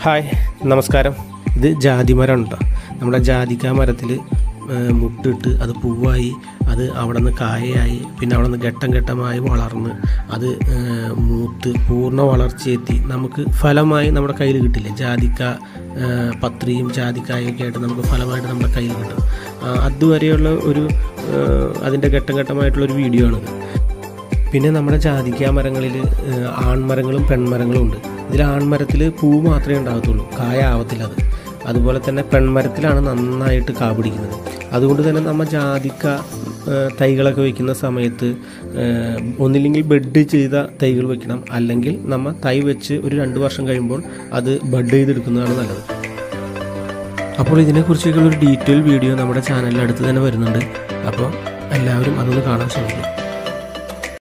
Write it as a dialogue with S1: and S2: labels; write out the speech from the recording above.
S1: hi നമസ്കാരം ഇത് ജാതിമരം കേട്ടോ നമ്മുടെ ജാതിക്ക മരത്തിൽ മുട്ടിട്ട് അത് പൂവായി അത് അവിടെ നിന്ന് കായയായി പിന്നെ അവിടെ നിന്ന് ഘട്ടം ഘട്ടമായി വളർന്ന് അത് ഏഹ്, മൂത്ത് പൂർണ്ണ വളർച്ചയെത്തി നമുക്ക് ഫലമായി നമ്മുടെ കയ്യിൽ കിട്ടില്ലേ ജാതിക്ക ഏഹ്, പത്രിയും ജാതിക്കായൊക്കെ ആയിട്ട് നമുക്ക് ഫലമായിട്ട് നമ്മുടെ കയ്യിൽ കിട്ടും ആ, അതുവരെയുള്ള ഒരു ഏഹ്, അതിൻ്റെ ഘട്ടം ഘട്ടമായിട്ടുള്ള ഒരു വീഡിയോ ആണിത് പിന്നെ നമ്മുടെ ജാതിക്ക മരങ്ങളിൽ ആൺമരങ്ങളും പെൺമരങ്ങളും ഉണ്ട് ഇതിൽ ആൺമരത്തിൽ പൂ മാത്രമേ ഉണ്ടാകത്തുള്ളൂ കായ ആവത്തില്ല അത് അതുപോലെ തന്നെ പെൺമരത്തിലാണ് നന്നായിട്ട് കാ പിടിക്കുന്നത് അതുകൊണ്ട് തന്നെ നമ്മൾ ജാതിക്ക ഏഹ്, തൈകളൊക്കെ വയ്ക്കുന്ന സമയത്ത് ഏഹ്, ഒന്നില്ലെങ്കിൽ ബെഡ് ചെയ്ത തൈകൾ വെക്കണം അല്ലെങ്കിൽ നമ്മൾ തൈ വെച്ച് ഒരു രണ്ട് വർഷം കഴിയുമ്പോൾ അത് ബഡ് ചെയ്തെടുക്കുന്നതാണ് നല്ലത് അപ്പോൾ ഇതിനെക്കുറിച്ചൊക്കെയുള്ള ഒരു ഡീറ്റെയിൽ വീഡിയോ നമ്മുടെ ചാനലിൽ അടുത്ത് തന്നെ വരുന്നുണ്ട് അപ്പോൾ എല്ലാവരും അതൊന്ന് കാണാൻ ശ്രമിക്കും